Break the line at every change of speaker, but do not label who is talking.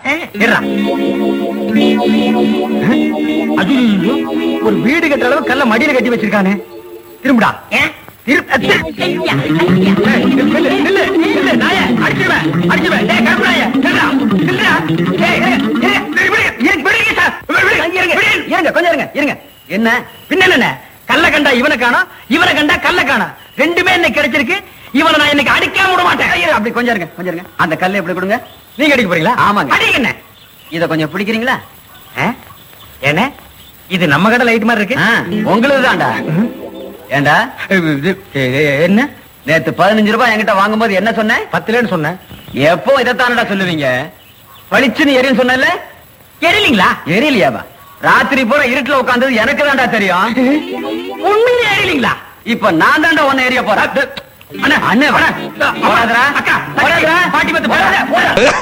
இருடா. ஐயையோ, ஒரு வீடு கட்டுற அளவு கல்ல மடியில கட்டி வச்சிருக்கானே திரும்புடா திரு- அ, திரு- ஏய், நில்லு, நில்லு, நில்லு, நாயே, அடிச்சிருவேன், அடிச்சிருவேன். டேய், கருப்பு நாயே, நில்லுடா, நில்லுடா. ஏய், ஏய், ஏய், விடு, விடு, இருங்க, விடுங்க சார். விடு, விடு, இருங்க, இருங்க, கொஞ்சம் இருங்க, இருங்க. என்ன பின்ன என்ன கல்ல கண்டா இவனை காணோம் இவனை கண்டா கல்ல காணோம் ரெண்டுமே இன்னைக்கு கிடைச்சிருக்கு இவனை நான் இன்னைக்கு அடிக்காம விட மாட்டேன் ஐயோ, அப்படி கொஞ்சம் இருங்க கொஞ்சம் இருங்க அந்த கல்லை எப்படி கொடுங்க நீங்க அடிக்க போறீங்களா ஆமாங்க அடிங்க என்ன இத கொஞ்சம் பிடிக்கிறீங்களா என்ன இது நம்ம கடை லைட் மாதிரி இருக்கு உங்களுக்கு தான்டா ஏண்டா என்ன நேத்து பதினஞ்சு ரூபாய் என்கிட்ட வாங்கும்போது என்ன சொன்னேன் பத்துலன்னு சொன்னேன் எப்போ இதைத்தானடா சொல்லுவீங்க பளிச்சுன்னு எரியும் சொன்னல எரியலீங்களா எரியலையாவா ராத்திரி பூரா இருட்டுல உட்கார்ந்தது எனக்கு தான்டா தெரியும் உண்மையிலே எரியலீங்களா இப்ப நான் தான்டா உன்னை எரிய போறேன் அண்ணா அண்ணா அக்கா பாட்டி பத்து